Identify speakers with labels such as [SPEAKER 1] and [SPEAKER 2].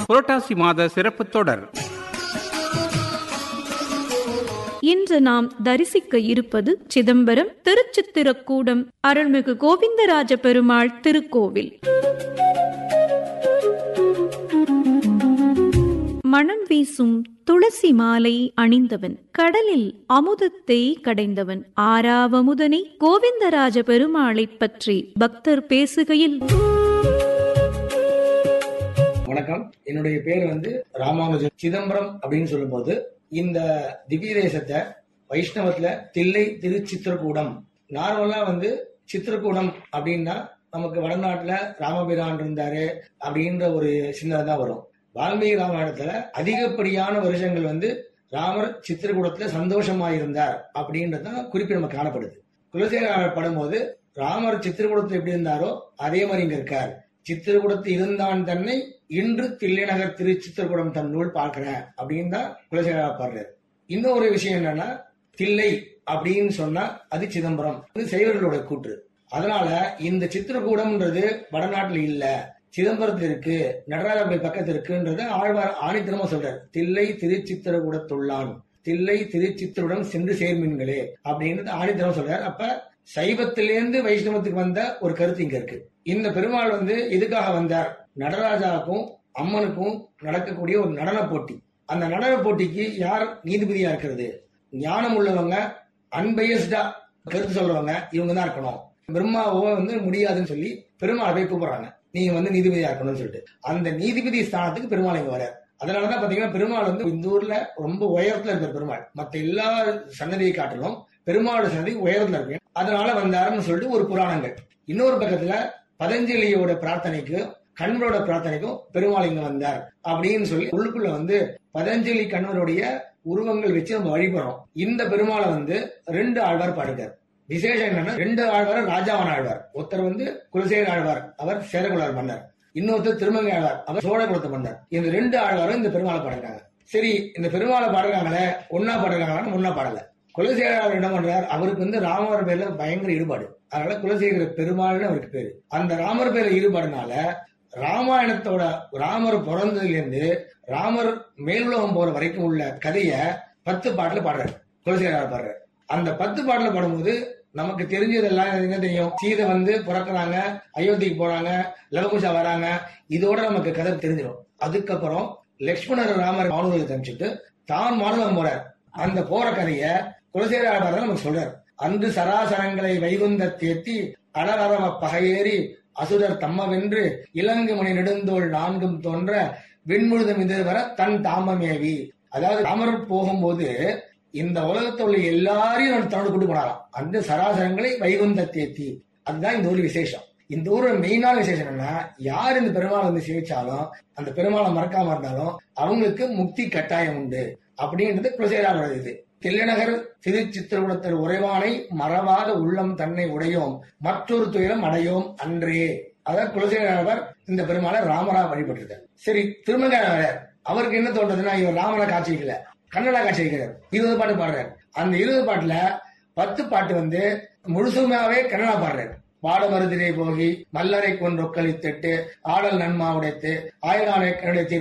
[SPEAKER 1] புரட்டாசி மாத சிறப்பு தொடர்
[SPEAKER 2] இன்று நாம் தரிசிக்க இருப்பது சிதம்பரம் திருச்சித்திரக்கூடம் அருள்மிகு கோவிந்தராஜ பெருமாள் திருக்கோவில் மணம் வீசும் துளசி மாலை அணிந்தவன் கடலில் அமுதத்தை கடைந்தவன் ஆறாவமுதனை கோவிந்தராஜ பெருமாளைப் பற்றி பக்தர் பேசுகையில்
[SPEAKER 3] வணக்கம் என்னுடைய பேர் வந்து ராமானுஜன் சிதம்பரம் அப்படின்னு சொல்லும்போது இந்த திவ்ய தேசத்தை வைஷ்ணவத்துல தில்லை திருச்சித்திரக்கூடம் நார்மலா வந்து சித்திரக்கூடம் அப்படின்னா நமக்கு வடநாட்டுல ராமபிரான் இருந்தாரு அப்படின்ற ஒரு சின்னதான் தான் வரும் வால்மீகி ராமாயணத்துல அதிகப்படியான வருஷங்கள் வந்து ராமர் சித்திரக்கூடத்துல சந்தோஷமா இருந்தார் அப்படின்றதுதான் குறிப்பு நமக்கு காணப்படுது குலசேகர படும்போது ராமர் சித்திரக்கூடத்துல எப்படி இருந்தாரோ அதே மாதிரி இங்க இருக்கார் சித்திரக்கூடத்து இருந்தான் தன்னை இன்று தில்லைநகர் திருச்சித்திரக்கூடம் தன் நூல் பார்க்கிறேன் அப்படின்னு தான் குலசேகரா பாடுறாரு இன்னொரு விஷயம் என்னன்னா தில்லை அப்படின்னு சொன்னா அது சிதம்பரம் இது சைவர்களோட கூற்று அதனால இந்த சித்திரக்கூடம்ன்றது வடநாட்டுல இல்ல சிதம்பரத்துல இருக்கு நடராஜ கோயில் பக்கத்துல இருக்குன்றத ஆழ்வார் ஆணித்தனமா சொல்றாரு தில்லை திருச்சித்திரக்கூடத்துள்ளான் தில்லை திருச்சித்திரவுடன் சென்று சேர்மீன்களே அப்படின்றது ஆணித்தனமா சொல்றாரு அப்ப சைவத்திலேருந்து வைஷ்ணவத்துக்கு வந்த ஒரு கருத்து இங்க இருக்கு இந்த பெருமாள் வந்து எதுக்காக வந்தார் நடராஜாவுக்கும் அம்மனுக்கும் நடக்கக்கூடிய ஒரு நடன போட்டி அந்த நடன போட்டிக்கு யார் நீதிபதியா இருக்கிறது ஞானம் உள்ளவங்க அன்பயஸ்டா கருத்து சொல்றவங்க இவங்க தான் இருக்கணும் பிரம்மாவோ வந்து முடியாதுன்னு சொல்லி பெருமாளை போய் கூப்பிடுறாங்க நீங்க வந்து நீதிபதியா இருக்கணும்னு சொல்லிட்டு அந்த நீதிபதி ஸ்தானத்துக்கு பெருமாள் இங்க வரார் அதனாலதான் பாத்தீங்கன்னா பெருமாள் வந்து இந்த ஊர்ல ரொம்ப உயரத்துல இருக்கிற பெருமாள் மத்த எல்லா சன்னதியை காட்டிலும் பெருமாளோட சன்னதி உயரத்துல இருக்கு அதனால வந்தாருன்னு சொல்லிட்டு ஒரு புராணங்கள் இன்னொரு பக்கத்துல பதஞ்சலியோட பிரார்த்தனைக்கு கண்வரோட பிரார்த்தனைக்கும் பெருமாள் இங்க வந்தார் அப்படின்னு சொல்லி உள்ளுக்குள்ள வந்து பதஞ்சலி கண்வருடைய உருவங்கள் வச்சு நம்ம வழிபடுறோம் இந்த பெருமாளை வந்து ரெண்டு ஆழ்வார் பாடுகிறார் விசேஷம் என்னன்னா ரெண்டு ஆழ்வார் ராஜாவான ஆழ்வார் ஒருத்தர் வந்து குலசேகர ஆழ்வார் அவர் சேரகுலார் மன்னர் இன்னொருத்தர் திருமங்கை ஆழ்வார் அவர் சோழ குலத்து மன்னர் இந்த ரெண்டு ஆழ்வாரும் இந்த பெருமாளை பாடுறாங்க சரி இந்த பெருமாளை பாடுறாங்களே ஒன்னா பாடுறாங்கன்னு ஒன்னா பாடல குலசேகர அவர் என்ன பண்றார் அவருக்கு வந்து ராமர் பேர்ல பயங்கர ஈடுபாடு அதனால குலசேகர பெருமாள்னு அவருக்கு பேரு அந்த ராமர் பேர்ல ஈடுபாடுனால ராமாயணத்தோட ராமர் பிறந்ததுல இருந்து ராமர் மேலுலகம் போற வரைக்கும் உள்ள கதைய பத்து பாட்டுல பாடுறாரு குலசேகர பாடுறாரு அந்த பத்து பாட்டுல பாடும்போது நமக்கு தெரிஞ்சதெல்லாம் என்ன தெரியும் சீதை வந்து பிறக்குறாங்க அயோத்திக்கு போறாங்க லவகுஷா வராங்க இதோட நமக்கு கதை தெரிஞ்சிடும் அதுக்கப்புறம் லக்ஷ்மணர் ராமர் மானுவலுக்கு அனுப்பிச்சுட்டு தான் மானுவலம் போறார் அந்த போற கதைய குலசேகர ஆழ்வார் நமக்கு சொல்றார் அன்று சராசரங்களை வைகுந்த தேத்தி அலரவ பகையேறி அசுரர் தம்மவென்று இலங்கு மணி நெடுந்தோள் நான்கும் தோன்ற விண்முழுதும் எதிர்வர தன் தாமமேவி அதாவது ராமர் போகும்போது இந்த உலகத்தில் உள்ள எல்லாரையும் நான் தன்னோட கூட்டு போனாராம் அந்த சராசரங்களை வைகுந்த தேத்தி அதுதான் இந்த ஊர் விசேஷம் இந்த ஊரோட மெயினான விசேஷம் என்னன்னா யார் இந்த பெருமாளை வந்து சேவிச்சாலும் அந்த பெருமாளை மறக்காம இருந்தாலும் அவங்களுக்கு முக்தி கட்டாயம் உண்டு அப்படின்றது குலசேகராவோட இது தில்லைநகர் திருச்சித்திரகுடத்தில் உறைவானை மறவாத உள்ளம் தன்னை உடையோம் மற்றொரு துயரம் அடையோம் அன்றே அதாவது குலசேகரவர் இந்த பெருமாளை ராமரா வழிபட்டிருக்கார் சரி திருமங்கையாளர் அவருக்கு என்ன தோன்றதுன்னா இவர் ராமரா காட்சி வைக்கல கன்னடா காட்சி வைக்கிறார் இருபது பாட்டு பாடுறாரு அந்த இருபது பாட்டுல பத்து பாட்டு வந்து முழுசுமாவே கன்னடா பாடுறாரு பாட மருதிரை போகி மல்லரை கொன்றொக்களித்திட்டு ஆடல் நன்மா உடைத்து ஆயிரானை கன்னடத்தில்